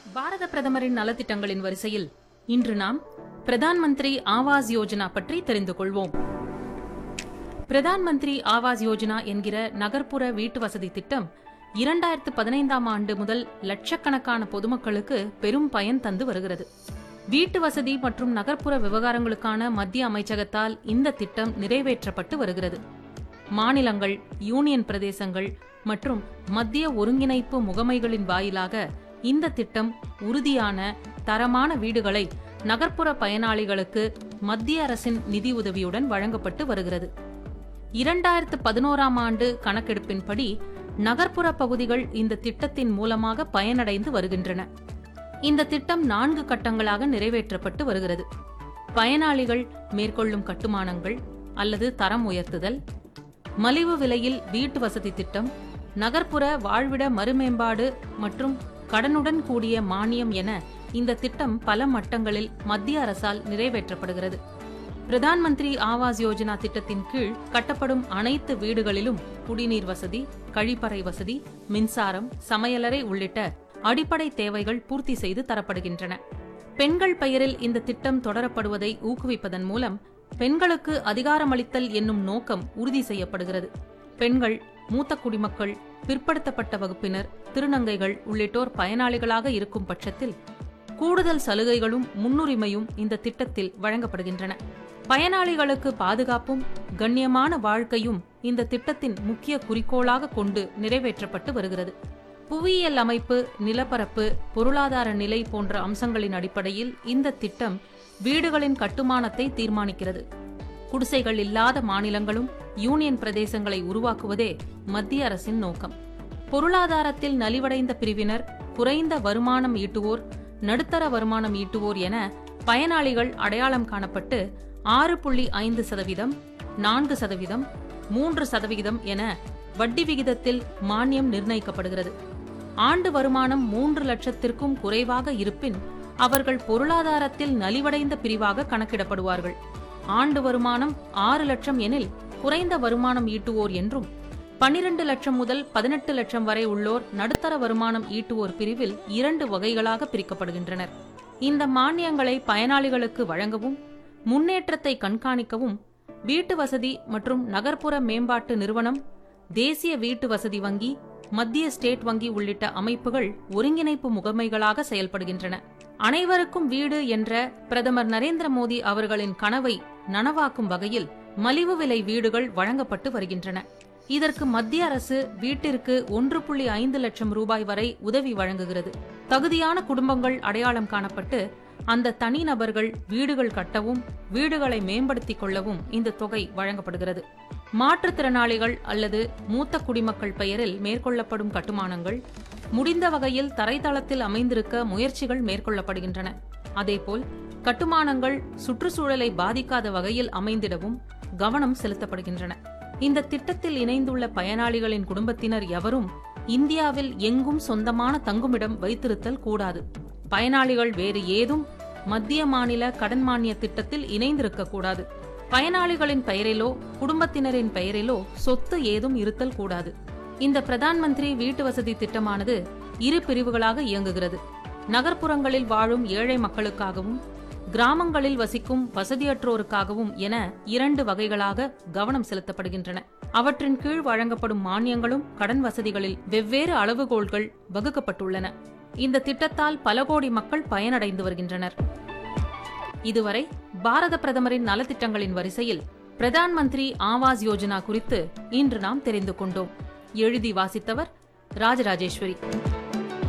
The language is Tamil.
பாரத பிரதமரின் நலத்திட்டங்களின் வரிசையில் இன்று நாம் பிரதான் மந்திரி ஆவாஸ் யோஜனா பற்றி தெரிந்து கொள்வோம் பிரதான் மந்திரி ஆவாஸ் யோஜனா என்கிற நகர்ப்புற வீட்டு வசதி திட்டம் இரண்டாயிரத்து பதினைந்தாம் ஆண்டு முதல் லட்சக்கணக்கான பொதுமக்களுக்கு பெரும் பயன் தந்து வருகிறது வீட்டு வசதி மற்றும் நகர்ப்புற விவகாரங்களுக்கான மத்திய அமைச்சகத்தால் இந்த திட்டம் நிறைவேற்றப்பட்டு வருகிறது மாநிலங்கள் யூனியன் பிரதேசங்கள் மற்றும் மத்திய ஒருங்கிணைப்பு முகமைகளின் வாயிலாக இந்த திட்டம் உறுதியான தரமான வீடுகளை நகர்ப்புற பயனாளிகளுக்கு மத்திய அரசின் நிதி உதவியுடன் வழங்கப்பட்டு வருகிறது இரண்டாயிரத்து பதினோராம் ஆண்டு கணக்கெடுப்பின்படி நகர்ப்புற பகுதிகள் இந்த திட்டத்தின் மூலமாக பயனடைந்து வருகின்றன இந்த திட்டம் நான்கு கட்டங்களாக நிறைவேற்றப்பட்டு வருகிறது பயனாளிகள் மேற்கொள்ளும் கட்டுமானங்கள் அல்லது தரம் உயர்த்துதல் மலிவு விலையில் வீட்டு வசதி திட்டம் நகர்ப்புற வாழ்விட மறுமேம்பாடு மற்றும் கடனுடன் கூடிய மானியம் என இந்த திட்டம் பல மட்டங்களில் மத்திய அரசால் நிறைவேற்றப்படுகிறது பிரதான் மந்திரி ஆவாஸ் யோஜனா திட்டத்தின் கீழ் கட்டப்படும் அனைத்து வீடுகளிலும் குடிநீர் வசதி கழிப்பறை வசதி மின்சாரம் சமையலறை உள்ளிட்ட அடிப்படை தேவைகள் பூர்த்தி செய்து தரப்படுகின்றன பெண்கள் பெயரில் இந்த திட்டம் தொடரப்படுவதை ஊக்குவிப்பதன் மூலம் பெண்களுக்கு அதிகாரமளித்தல் என்னும் நோக்கம் உறுதி செய்யப்படுகிறது பெண்கள் மூத்த குடிமக்கள் பிற்படுத்தப்பட்ட வகுப்பினர் திருநங்கைகள் உள்ளிட்டோர் பயனாளிகளாக இருக்கும் பட்சத்தில் கூடுதல் சலுகைகளும் முன்னுரிமையும் இந்த திட்டத்தில் வழங்கப்படுகின்றன பயனாளிகளுக்கு பாதுகாப்பும் கண்ணியமான வாழ்க்கையும் இந்த திட்டத்தின் முக்கிய குறிக்கோளாக கொண்டு நிறைவேற்றப்பட்டு வருகிறது புவியியல் அமைப்பு நிலப்பரப்பு பொருளாதார நிலை போன்ற அம்சங்களின் அடிப்படையில் இந்த திட்டம் வீடுகளின் கட்டுமானத்தை தீர்மானிக்கிறது குடிசைகள் இல்லாத மாநிலங்களும் யூனியன் பிரதேசங்களை உருவாக்குவதே மத்திய அரசின் நோக்கம் பொருளாதாரத்தில் நலிவடைந்த பிரிவினர் குறைந்த வருமானம் ஈட்டுவோர் நடுத்தர வருமானம் ஈட்டுவோர் என பயனாளிகள் அடையாளம் காணப்பட்டு ஆறு புள்ளி ஐந்து சதவீதம் நான்கு சதவீதம் மூன்று சதவிகிதம் என வட்டி விகிதத்தில் மானியம் நிர்ணயிக்கப்படுகிறது ஆண்டு வருமானம் மூன்று லட்சத்திற்கும் குறைவாக இருப்பின் அவர்கள் பொருளாதாரத்தில் நலிவடைந்த பிரிவாக கணக்கிடப்படுவார்கள் ஆண்டு வருமானம் ஆறு லட்சம் எனில் குறைந்த வருமானம் ஈட்டுவோர் என்றும் பனிரெண்டு லட்சம் முதல் பதினெட்டு லட்சம் வரை உள்ளோர் நடுத்தர வருமானம் ஈட்டுவோர் பிரிவில் இரண்டு வகைகளாக பிரிக்கப்படுகின்றனர் இந்த மானியங்களை பயனாளிகளுக்கு வழங்கவும் முன்னேற்றத்தை கண்காணிக்கவும் வீட்டு வசதி மற்றும் நகர்ப்புற மேம்பாட்டு நிறுவனம் தேசிய வீட்டு வசதி வங்கி மத்திய ஸ்டேட் வங்கி உள்ளிட்ட அமைப்புகள் ஒருங்கிணைப்பு முகமைகளாக செயல்படுகின்றன அனைவருக்கும் வீடு என்ற பிரதமர் நரேந்திர மோடி அவர்களின் கனவை நனவாக்கும் வகையில் மலிவு விலை வீடுகள் வழங்கப்பட்டு வருகின்றன இதற்கு மத்திய அரசு வீட்டிற்கு ஒன்று புள்ளி ஐந்து லட்சம் ரூபாய் வரை உதவி வழங்குகிறது தகுதியான குடும்பங்கள் அடையாளம் காணப்பட்டு அந்த தனிநபர்கள் வீடுகள் கட்டவும் வீடுகளை மேம்படுத்திக் கொள்ளவும் இந்த தொகை வழங்கப்படுகிறது மாற்றுத்திறனாளிகள் அல்லது மூத்த குடிமக்கள் பெயரில் மேற்கொள்ளப்படும் கட்டுமானங்கள் முடிந்த வகையில் தரைத்தளத்தில் அமைந்திருக்க முயற்சிகள் மேற்கொள்ளப்படுகின்றன அதேபோல் கட்டுமானங்கள் சுற்றுச்சூழலை பாதிக்காத வகையில் அமைந்திடவும் கவனம் செலுத்தப்படுகின்றன இந்த திட்டத்தில் இணைந்துள்ள பயனாளிகளின் குடும்பத்தினர் எவரும் இந்தியாவில் எங்கும் சொந்தமான தங்குமிடம் வைத்திருத்தல் கூடாது பயனாளிகள் வேறு ஏதும் மத்திய மாநில கடன் மானிய திட்டத்தில் இணைந்திருக்கக்கூடாது பயனாளிகளின் பெயரிலோ குடும்பத்தினரின் பெயரிலோ சொத்து ஏதும் இருத்தல் கூடாது இந்த பிரதான் மந்திரி வீட்டு வசதி திட்டமானது இரு பிரிவுகளாக இயங்குகிறது நகர்ப்புறங்களில் வாழும் ஏழை மக்களுக்காகவும் கிராமங்களில் வசிக்கும் வசதியற்றோருக்காகவும் என இரண்டு வகைகளாக கவனம் செலுத்தப்படுகின்றன அவற்றின் கீழ் வழங்கப்படும் மானியங்களும் கடன் வசதிகளில் வெவ்வேறு அளவுகோல்கள் வகுக்கப்பட்டுள்ளன இந்த திட்டத்தால் பல கோடி மக்கள் பயனடைந்து வருகின்றனர் இதுவரை பாரத பிரதமரின் நலத்திட்டங்களின் வரிசையில் பிரதான் மந்திரி ஆவாஸ் யோஜனா குறித்து இன்று நாம் தெரிந்து கொண்டோம் எழுதி வாசித்தவர் ராஜராஜேஸ்வரி